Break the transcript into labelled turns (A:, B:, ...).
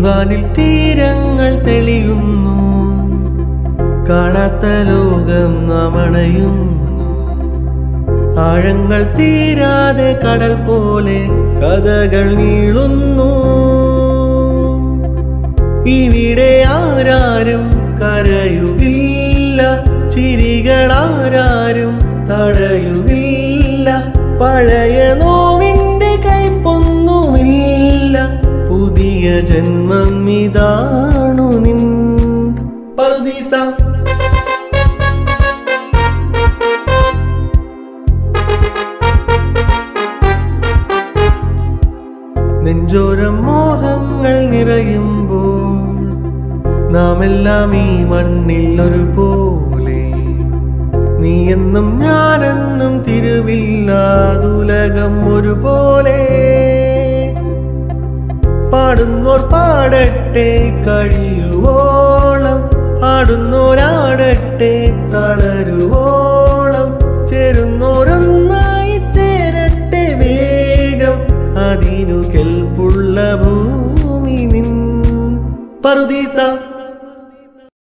A: വാനിൽ തീരങ്ങൾ തെളിയുന്നു കാണാത്ത ലോകം നാം അണയുന്നു ആഴങ്ങൾ തീരാതെ കടൽ പോലെ കഥകൾ നീളുന്നു ഇവിടെ ആരാരും കരയുകില്ല ചിരികളാരാരും തടയുകില്ല പഴയ നോവിന്റെ കൈപ്പൊന്നുമില്ല പുതിയ ജന്മം ഇതാണു നിൻ പറുദീസ നെഞ്ചോരം മോഹങ്ങൾ നിറയുമ്പോൾ നാം എല്ലാം ഈ മണ്ണിൽ ഒരുപോലെ നീ എന്നും ഞാനെന്നും തിരുവില്ലാതുലകം ഒരുപോലെ പാടുന്നോർ പാടട്ടെ കഴിയുവോളം ആടുന്നോരാടട്ടെ തളരുവോളം ചേരുന്നോരൊന്നായി ചേരട്ടെ വേഗം അതിനു കെൽപ്പുള്ള ഭൂമി നിൻ പറുദീസ